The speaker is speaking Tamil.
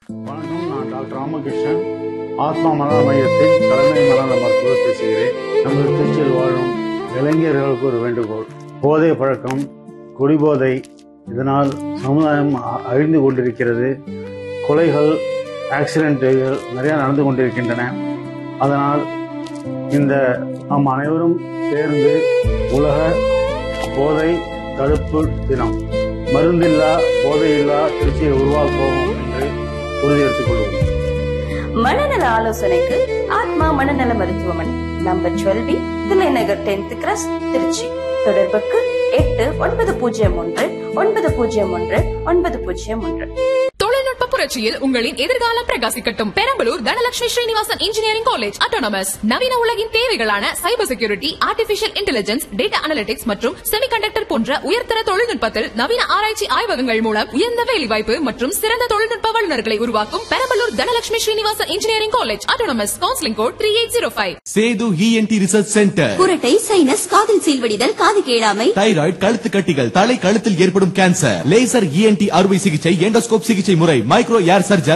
வணக்கம் நான் டாக்டர் ராமகிருஷ்ணன் ஆத்மா மனநல மையத்தின் தலைமை மனநல மருத்துவர் பேசுகிறேன் நமது திருச்சியில் வாழும் இளைஞர்களுக்கு ஒரு வேண்டுகோள் போதை பழக்கம் குடிபோதை இதனால் சமுதாயம் அ- அழிந்து கொண்டிருக்கிறது கொலைகள் ஆக்சிடென்ட்டுகள் நிறைய நடந்து கொண்டிருக்கின்றன அதனால் இந்த நாம் அனைவரும் சேர்ந்து உலக போதை தடுப்பு தினம் மருந்தில்லா போதையில்லா திருச்சியை உருவாக்குவோம் என்று உறுதியெடுத்துக் கொள்வோம் மனநல ஆலோசனைக்கு ஆத்மா மனநல மருத்துவமனை number twelve Thillainagar tenth cross Trichy தொடர்புக்கு எட்டு ஒன்பது பூஜ்ஜியம் ஒன்று ஒன்பது பூஜ்ஜியம் ஒன்று ஒன்பது பூஜ்ஜியம் ஒன்று தொழில்நுட்ப புரட்சியில் உங்களின் எதிர்காலம் பிரகாசிக்கட்டும் Perambalur Dhanalakshmi Srinivasan engineering college autonomous நவீன உலகின் தேவைகளான cyber security artificial intelligence data analytics மற்றும் செமிகண்டக்டர் போன்ற உயர்தர தொழில்நுட்பத்தில் நவீன ஆராய்ச்சி ஆய்வகங்கள் மூலம் உயர்ந்த வேலைவாய்ப்பு மற்றும் சிறந்த தொழில்நுட்ப வல்லுநர்களை உருவாக்கும் Perambalur Dhanalakshmi Srinivasan engineering college autonomous counselling code three eight zero five Sethu ENT research centre குரட்டை சைனஸ் காதில் சீல்வடிதல் காது கேளாமை தைராய்டு கழுத்து கட்டிகள் தலை கழுத்தில் ஏற்படும் கேன்சர் லேசர் இஎன்டி அறுவை சிகிச்சை எண்டோஸ்கோப் சிகிச்சை முறை மைக்ரோ ஏர் சர்ஜர்